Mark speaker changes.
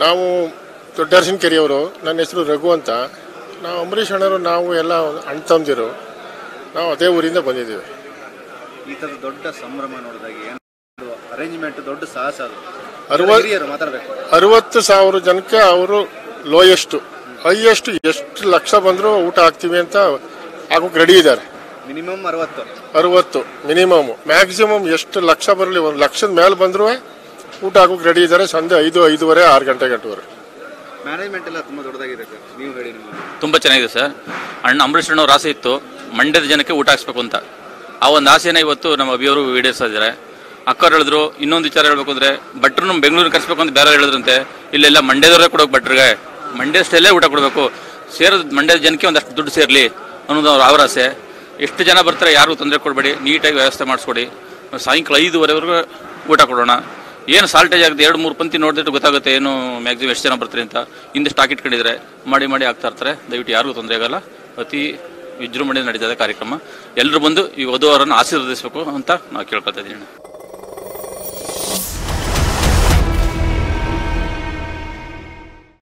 Speaker 1: ನಾವು ದೊಡ್ಡರಸಿನ ಕೆರೆಯವರು ನನ್ನ ಹೆಸರು ರಘು ಅಂತ ನಾವು ಅಂಬರೀಷ್ ಅಣ್ಣರು ನಾವು ಎಲ್ಲ ಅಣ್ಣ ತಮ್ಮದಿರು ನಾವು ಅದೇ ಊರಿಂದ ಬಂದಿದ್ದೀವಿ
Speaker 2: ಈ ಥರದ ದೊಡ್ಡ ಸಂಭ್ರಮ ನೋಡಿದಾಗ ಏನು ಅರೇಂಜ್ಮೆಂಟ್ ದೊಡ್ಡ ಸಾಹಸ ಅದು
Speaker 1: ಅರವತ್ತು
Speaker 2: ಹಿರಿಯರು ಮಾತಾಡಬೇಕು
Speaker 1: ಅರವತ್ತು ಸಾವಿರ ಜನಕ್ಕೆ ಅವರು ಲೋಯೆಸ್ಟು ಹೈಯೆಸ್ಟ್ ಎಷ್ಟು ಲಕ್ಷ ಬಂದರೂ ಊಟ ಹಾಕ್ತೀವಿ ಅಂತ ಆಗೋಕೆ ರೆಡಿ ಇದ್ದಾರೆ
Speaker 2: ಮಿನಿಮಮ್ ಅರವತ್ತು
Speaker 1: ಅರವತ್ತು ಮಿನಿಮಮ್ ಮ್ಯಾಕ್ಸಿಮಮ್ ಎಷ್ಟು ಲಕ್ಷ ಬರಲಿ ಒಂದು ಲಕ್ಷದ ಮೇಲೆ ಬಂದರೂ ಊಟ ಹಾಕೋಕೆ ರೆಡಿ ಇದ್ದಾರೆ ಸಂಜೆ ಐದು ಐದೂವರೆ ಆರು ಗಂಟೆ ಗಂಟೆವರೆಗೆ
Speaker 2: ಮ್ಯಾನೇಜ್ಮೆಂಟ್ ಎಲ್ಲ ತುಂಬ ದೊಡ್ಡದಾಗಿದೆ ಸರ್ ನೀವು ಹೇಳಿ ನಿಮ್ಮ
Speaker 3: ತುಂಬ ಚೆನ್ನಾಗಿದೆ ಸರ್ ಅಣ್ಣ ಅಂಬರೀಷ್ ಅಣ್ಣವ್ರ ಆಸೆ ಇತ್ತು ಮಂಡ್ಯದ ಜನಕ್ಕೆ ಊಟ ಹಾಕ್ಸ್ಬೇಕು ಅಂತ ಆ ಒಂದು ಆಸೆನ ಇವತ್ತು ನಮ್ಮ ಅಭಿಯವರು ಈಡೇರಿಸ್ತಾ ಇದ್ದಾರೆ ಅಕ್ಕವ್ರು ಹೇಳಿದ್ರು ಇನ್ನೊಂದು ವಿಚಾರ ಹೇಳ್ಬೇಕು ಅಂದ್ರೆ ಭಟ್ರು ನಮ್ಮ ಬೆಂಗಳೂರಿಗೆ ಕರ್ಸ್ಬೇಕು ಅಂತ ಬೇರೆ ಹೇಳಿದ್ರಂತೆ ಇಲ್ಲೆಲ್ಲ ಮಂಡ್ಯದವರೇ ಕೊಡೋಕೆ ಭಟ್ರಿಗೆ ಮಂಡ್ಯ ಸ್ಟೈಲೇ ಊಟ ಕೊಡಬೇಕು ಸೇರೋದು ಮಂಡ್ಯದ ಜನಕ್ಕೆ ಒಂದಷ್ಟು ದುಡ್ಡು ಸೇರಲಿ ಅನ್ನೋದು ಅವ್ರ ಅವ್ರ ಆಸೆ ಎಷ್ಟು ಜನ ಬರ್ತಾರೆ ಯಾರಿಗೂ ತೊಂದರೆ ಕೊಡಬೇಡಿ ನೀಟಾಗಿ ವ್ಯವಸ್ಥೆ ಮಾಡಿಸ್ಕೊಡಿ ಸಾಯಂಕಾಲ ಐದುವರೆವರೆಗೂ ಊಟ ಕೊಡೋಣ ಏನು ಸಾಲ್ಟೇಜ್ ಆಗುತ್ತೆ ಎರಡು ಮೂರು ಪಂಕ್ತಿ ನೋಡಿದ್ರೆ ಗೊತ್ತಾಗುತ್ತೆ ಏನು ಮ್ಯಾಕ್ಸಿಮಮ್ ಎಷ್ಟು ಜನ ಬರ್ತಾರೆ ಅಂತ ಹಿಂದೆ ಸ್ಟಾಕ್ ಇಟ್ಕೊಂಡಿದ್ರೆ ಮಾಡಿ ಮಾಡಿ ಆಗ್ತಾ ಇರ್ತಾರೆ ದಯವಿಟ್ಟು ಯಾರಿಗೂ ತೊಂದರೆ ಆಗಲ್ಲ ಅತಿ ವಿಜೃಂಭಣೆ ನಡೀತದೆ ಕಾರ್ಯಕ್ರಮ ಎಲ್ಲರೂ ಬಂದು ಈ ವಧುವರನ್ನು ಆಶೀರ್ವದಿಸಬೇಕು ಅಂತ ನಾವು ಕೇಳ್ಕೊತಾ ಇದ್ದೀನಿ